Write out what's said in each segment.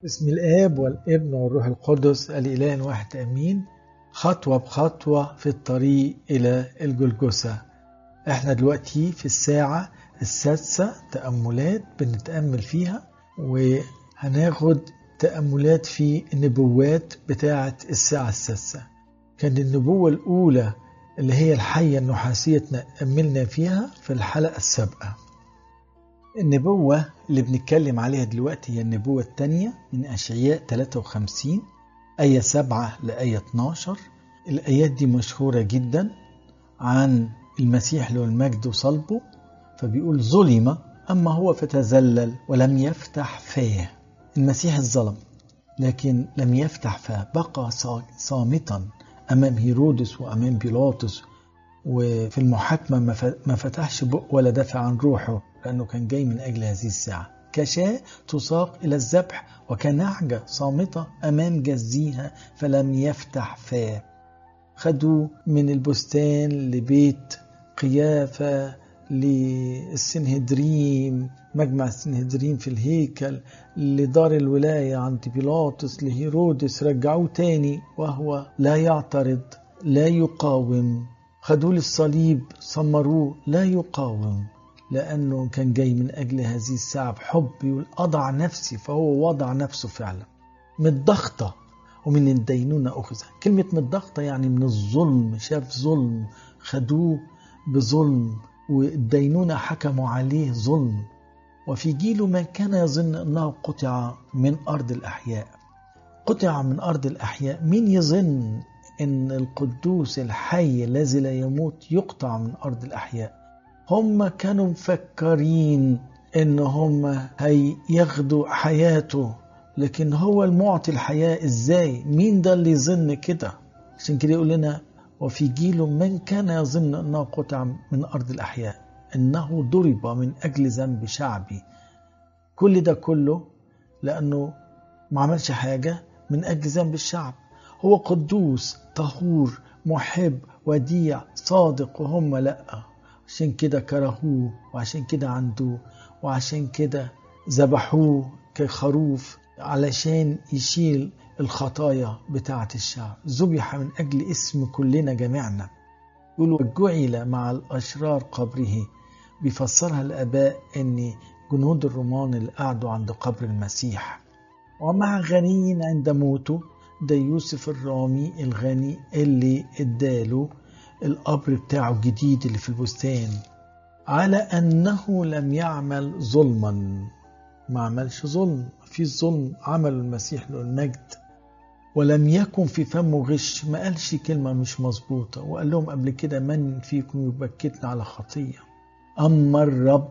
بسم الآب والابن والروح القدس الإله الواحد أمين خطوة بخطوة في الطريق إلى الجلجسة احنا دلوقتي في الساعة السادسة تأملات بنتأمل فيها وهناخد تأملات في النبوات بتاعة الساعة السادسة كان النبوة الأولى اللي هي الحية النحاسية تأملنا فيها في الحلقة السابقة النبوة اللي بنتكلم عليها دلوقتي هي النبوة الثانية من أشعياء 53 آية 7 لآية 12 الآيات دي مشهورة جدا عن المسيح له المجد وصلبه فبيقول ظلم أما هو فتذلل ولم يفتح فاه المسيح الظلم لكن لم يفتح فاه بقى صامتا أمام هيرودس وأمام بيلاطس وفي المحاكمة ما فتحش بق ولا دافع عن روحه لأنه كان جاي من أجل هذه الساعة كشاة تساق إلى الذبح وكنعجة صامتة أمام جزيها فلم يفتح فاه خدوا من البستان لبيت قيافة للسنهدريم مجمع السنهدريم في الهيكل لدار الولاية عند بيلاطس لهيرودس رجعوه تاني وهو لا يعترض لا يقاوم خدوه للصليب صمروه لا يقاوم لأنه كان جاي من أجل هذه الساعة بحب يقول أضع نفسي فهو وضع نفسه فعلا من الضغطة ومن الدينونة أخذ كلمة من الضغطة يعني من الظلم شاف ظلم خدوه بظلم والدينونة حكموا عليه ظلم وفي جيله من كان يظن أنه قطع من أرض الأحياء قطع من أرض الأحياء مين يظن أن القدوس الحي الذي لا يموت يقطع من أرض الأحياء هم كانوا مفكرين ان هم هياخدوا حياته لكن هو المعطي الحياة ازاي مين ده اللي يظن كده عشان كده يقول لنا وفي جيل من كان يظن انه قطع من ارض الاحياء انه ضرب من اجل ذنب شعبي كل ده كله لانه ما عملش حاجة من اجل ذنب الشعب هو قدوس طهور محب وديع صادق وهم لأ عشان كده كرهوه وعشان كده عندوه وعشان كده ذبحوه كخروف علشان يشيل الخطايا بتاعة الشعب ذبح من أجل اسم كلنا جميعنا يقولوا جعل مع الأشرار قبره بيفسرها الآباء أن جنود الرومان اللي قعدوا عند قبر المسيح ومع غني عند موته ده يوسف الرامي الغني اللي اداله القبر بتاعه الجديد اللي في البستان على أنه لم يعمل ظلما ما عملش ظلم في ظلم عمل المسيح له المجد ولم يكن في فمه غش ما قالش كلمة مش مظبوطة وقال لهم قبل كده من فيكم يبكتنا على خطية أما الرب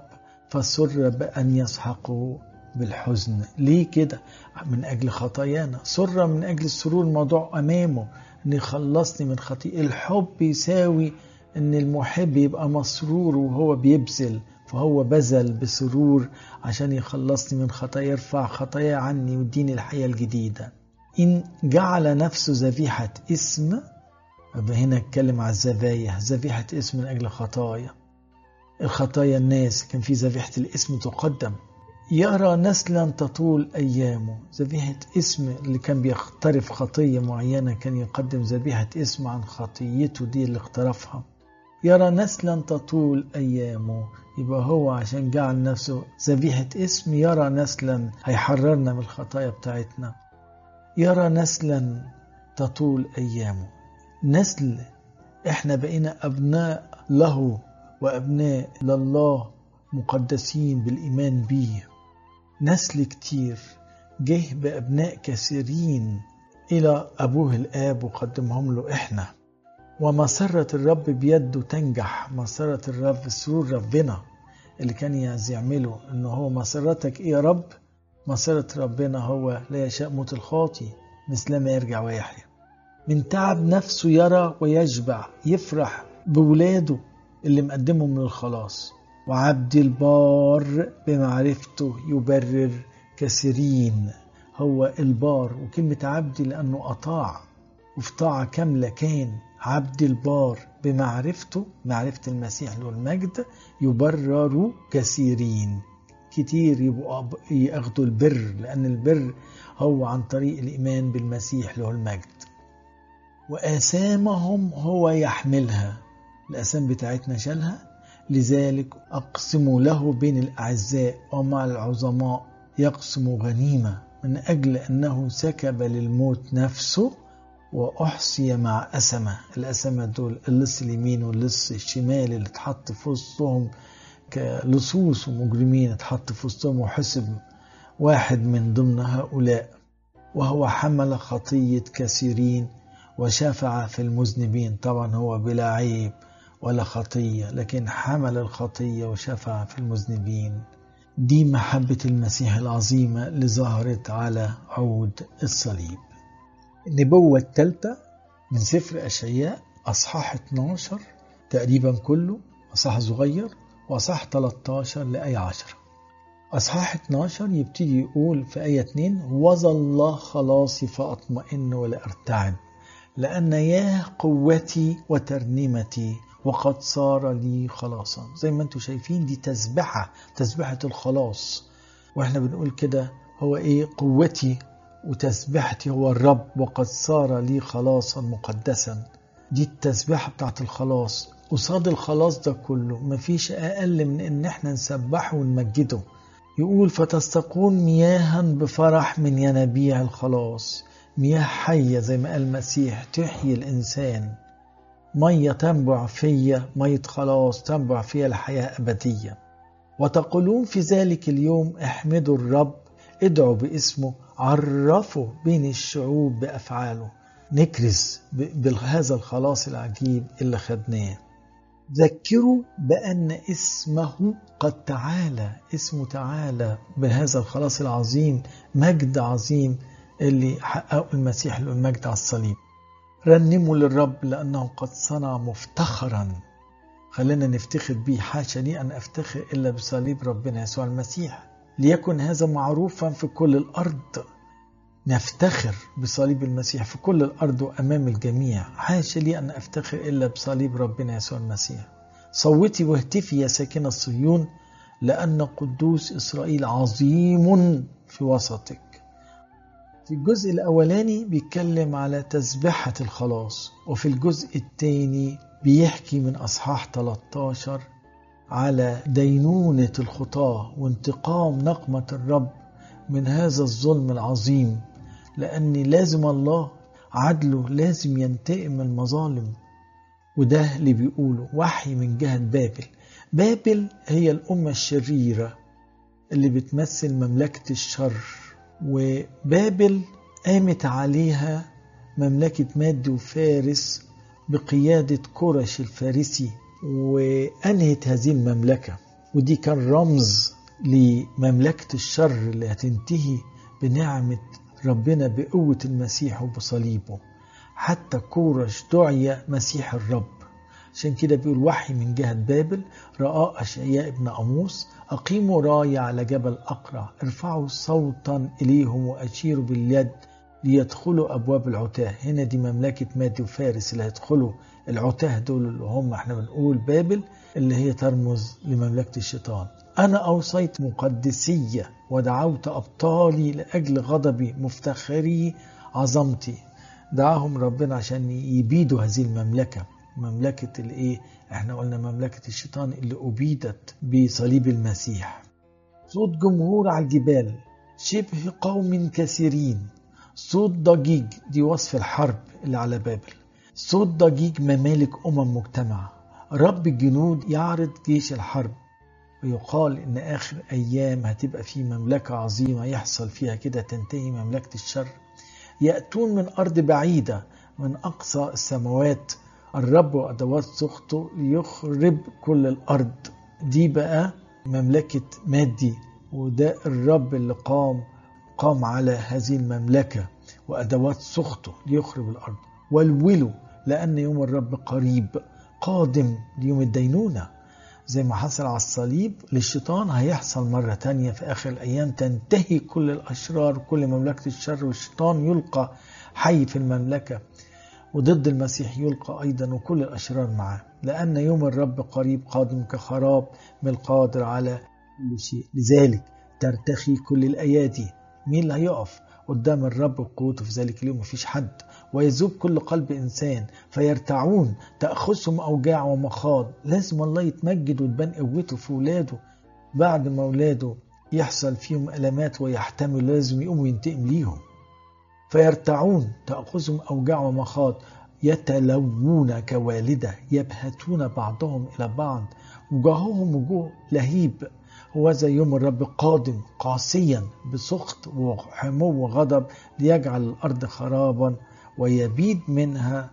فسر بأن يسحقه بالحزن ليه كده من أجل خطايانا سر من أجل السرور الموضوع أمامه ان يخلصني من خطيئة الحب يساوي ان المحب يبقى مسرور وهو بيبذل فهو بذل بسرور عشان يخلصني من خطايا يرفع خطايا عني ويديني الحياة الجديدة إن جعل نفسه ذبيحة اسم هنا اتكلم على الذبايح ذبيحة اسم من أجل خطايا الخطايا الناس كان في ذبيحة الاسم تقدم يرى نسلا تطول أيامه ذبيحة اسم اللي كان بيقترف خطية معينة كان يقدم ذبيحة اسم عن خطيته دي اللي اقترفها يرى نسلا تطول أيامه يبقى هو عشان جعل نفسه ذبيحة اسم يرى نسلا هيحررنا من الخطايا بتاعتنا يرى نسلا تطول أيامه نسل احنا بقينا أبناء له وأبناء لله مقدسين بالإيمان بيه نسل كتير جه بأبناء كثيرين إلى أبوه الآب وقدمهم له إحنا ومسرة الرب بيده تنجح مسرة الرب سرور ربنا اللي كان يعمله إنه هو مسرتك إيه يا رب مسرة ربنا هو لا يشاء موت الخاطي مثل ما يرجع ويحيا من تعب نفسه يرى ويشبع يفرح بولاده اللي مقدمهم من الخلاص وعبد البار بمعرفته يبرر كثيرين هو البار وكلمة عبد لأنه أطاع وفي طاعة كاملة كان عبد البار بمعرفته معرفة المسيح له المجد يبرر كثيرين كتير يبقوا ياخدوا البر لأن البر هو عن طريق الإيمان بالمسيح له المجد وآثامهم هو يحملها الآثام بتاعتنا شالها لذلك أقسم له بين الأعزاء ومع العظماء يقسم غنيمة من أجل أنه سكب للموت نفسه وأحصي مع أسمة الأسمة دول اللص اليمين واللص الشمال اللي اتحط في وسطهم كلصوص ومجرمين اتحط في وسطهم وحسب واحد من ضمن هؤلاء وهو حمل خطية كثيرين وشفع في المذنبين طبعا هو بلا عيب ولا خطية لكن حمل الخطية وشفع في المذنبين دي محبة المسيح العظيمة اللي ظهرت على عود الصليب النبوة الثالثة من سفر أشعياء أصحاح 12 تقريبا كله أصحاح صغير وأصحاح 13 لآية 10 أصحاح 12 يبتدي يقول في آية 2 وظل الله خلاصي فأطمئن ولا أرتعب لأن ياه قوتي وترنيمتي وقد صار لي خلاصا زي ما انتم شايفين دي تسبحة تسبحة الخلاص واحنا بنقول كده هو ايه قوتي وتسبحتي هو الرب وقد صار لي خلاصا مقدسا دي التسبحة بتاعت الخلاص قصاد الخلاص ده كله مفيش أقل من إن إحنا نسبحه ونمجده يقول فتستقون مياها بفرح من ينابيع الخلاص مياه حية زي ما قال المسيح تحيي الإنسان مية تنبع فيا مية خلاص تنبع فيا الحياة أبدية وتقولون في ذلك اليوم احمدوا الرب ادعوا باسمه عرفوا بين الشعوب بأفعاله نكرز بهذا الخلاص العجيب اللي خدناه ذكروا بأن اسمه قد تعالى اسمه تعالى بهذا الخلاص العظيم مجد عظيم اللي حققه المسيح له المجد على الصليب رنموا للرب لأنه قد صنع مفتخرا خلينا نفتخر به حاشا لي أن أفتخر إلا بصليب ربنا يسوع المسيح ليكن هذا معروفا في كل الأرض نفتخر بصليب المسيح في كل الأرض وأمام الجميع حاشا لي أن أفتخر إلا بصليب ربنا يسوع المسيح صوتي واهتفي يا ساكنة الصهيون لأن قدوس إسرائيل عظيم في وسطك في الجزء الأولاني بيتكلم على تسبحة الخلاص وفي الجزء الثاني بيحكي من أصحاح 13 على دينونة الخطاة وانتقام نقمة الرب من هذا الظلم العظيم لأن لازم الله عدله لازم ينتقم من المظالم وده اللي بيقوله وحي من جهة بابل بابل هي الأمة الشريرة اللي بتمثل مملكة الشر وبابل قامت عليها مملكة ماد وفارس بقيادة كورش الفارسي وأنهت هذه المملكة ودي كان رمز لمملكة الشر اللي هتنتهي بنعمة ربنا بقوة المسيح وبصليبه حتى كورش دعي مسيح الرب عشان كده بيقول وحي من جهة بابل رأى أشعياء ابن أموس أقيموا راية على جبل أقرع ارفعوا صوتا إليهم وأشيروا باليد ليدخلوا أبواب العتاه هنا دي مملكة مادي وفارس اللي هيدخلوا العتاه دول اللي هم احنا بنقول بابل اللي هي ترمز لمملكة الشيطان أنا أوصيت مقدسية ودعوت أبطالي لأجل غضبي مفتخري عظمتي دعاهم ربنا عشان يبيدوا هذه المملكة مملكة الايه احنا قلنا مملكة الشيطان اللي أبيدت بصليب المسيح صوت جمهور على الجبال شبه قوم كثيرين صوت ضجيج دي وصف الحرب اللي على بابل صوت ضجيج ممالك أمم مجتمعة رب الجنود يعرض جيش الحرب ويقال إن آخر أيام هتبقى في مملكة عظيمة يحصل فيها كده تنتهي مملكة الشر يأتون من أرض بعيدة من أقصى السماوات الرب وأدوات سخطه ليخرب كل الأرض دي بقى مملكة مادي وده الرب اللي قام قام على هذه المملكة وأدوات سخطه ليخرب الأرض والولوا لأن يوم الرب قريب قادم ليوم الدينونة زي ما حصل على الصليب للشيطان هيحصل مرة تانية في آخر الأيام تنتهي كل الأشرار كل مملكة الشر والشيطان يلقى حي في المملكة وضد المسيح يلقى أيضا وكل الأشرار معه لأن يوم الرب قريب قادم كخراب من القادر على كل شيء لذلك ترتخي كل الأيادي مين اللي هيقف قدام الرب بقوته في ذلك اليوم مفيش حد ويذوب كل قلب إنسان فيرتعون تأخذهم أوجاع ومخاض لازم الله يتمجد وتبان قوته في ولاده بعد ما ولاده يحصل فيهم ألمات ويحتملوا لازم يقوموا ينتقم ليهم فيرتعون تأخذهم أوجاع ومخاض يتلوون كوالدة يبهتون بعضهم إلى بعض وجوههم وجوه لهيب وذا يوم الرب قادم قاسيا بسخط وحمو وغضب ليجعل الأرض خرابا ويبيد منها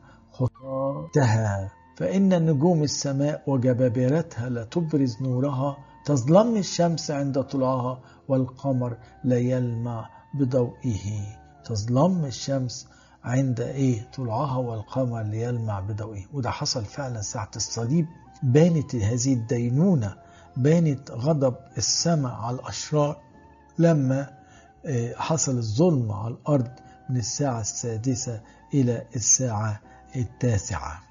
خطاتها فإن نجوم السماء وجبابرتها لا تبرز نورها تظلم الشمس عند طلوعها والقمر لا يلمع بضوئه تظلم الشمس عند ايه طلوعها والقمر ليلمع بضوئه وده حصل فعلا ساعة الصليب بانت هذه الدينونة بانت غضب السماء على الأشرار لما حصل الظلم على الأرض من الساعة السادسة إلى الساعة التاسعة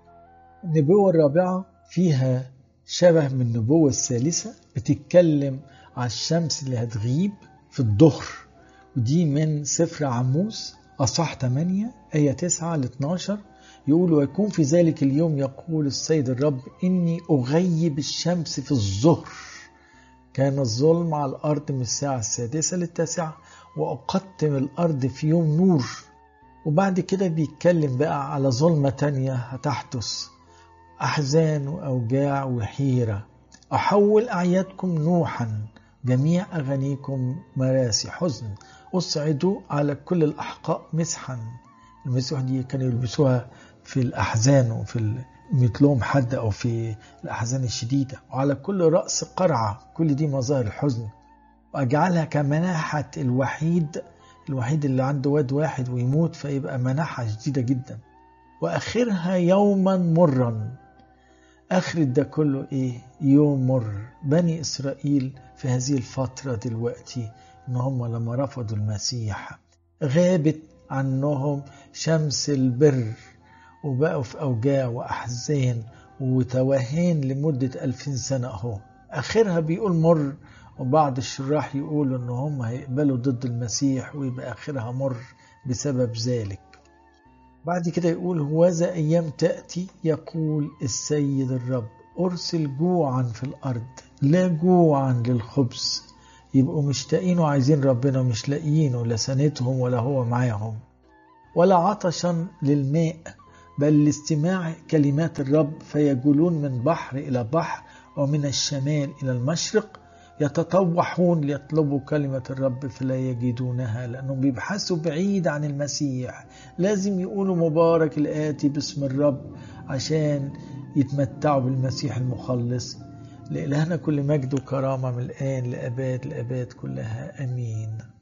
النبوة الرابعة فيها شبه من النبوة الثالثة بتتكلم على الشمس اللي هتغيب في الظهر ودي من سفر عموس أصح 8 آية 9 ل 12 يقول ويكون في ذلك اليوم يقول السيد الرب إني أغيب الشمس في الظهر كان الظلم على الأرض من الساعة السادسة للتاسعة وأقدم الأرض في يوم نور وبعد كده بيتكلم بقى على ظلمة تانية هتحدث أحزان وأوجاع وحيرة أحول أعيادكم نوحا جميع أغانيكم مراسي حزن أصعدوا على كل الأحقاء مسحا المسح دي كانوا يلبسوها في الأحزان وفي مثلهم حد أو في الأحزان الشديدة وعلى كل رأس قرعة كل دي مظاهر الحزن وأجعلها كمناحة الوحيد الوحيد اللي عنده واد واحد ويموت فيبقى مناحة شديدة جدا وآخرها يوما مرا آخر ده كله إيه يوم مر بني إسرائيل في هذه الفترة دلوقتي إن هم لما رفضوا المسيح غابت عنهم شمس البر وبقوا في أوجاع وأحزان وتوهان لمدة ألفين سنة أهو آخرها بيقول مر وبعض الشراح يقولوا إن هم هيقبلوا ضد المسيح ويبقى آخرها مر بسبب ذلك بعد كده يقول هوذا أيام تأتي يقول السيد الرب أرسل جوعا في الأرض لا جوعا للخبز يبقوا مشتاقين وعايزين ربنا ومش لاقيينه لا سنتهم ولا هو معاهم ولا عطشا للماء بل لاستماع كلمات الرب فيجولون من بحر إلى بحر ومن الشمال إلى المشرق يتطوحون ليطلبوا كلمة الرب فلا يجدونها لأنهم بيبحثوا بعيد عن المسيح لازم يقولوا مبارك الآتي باسم الرب عشان يتمتعوا بالمسيح المخلص لإلهنا كل مجد وكرامة من الآن لأباد الأباد كلها أمين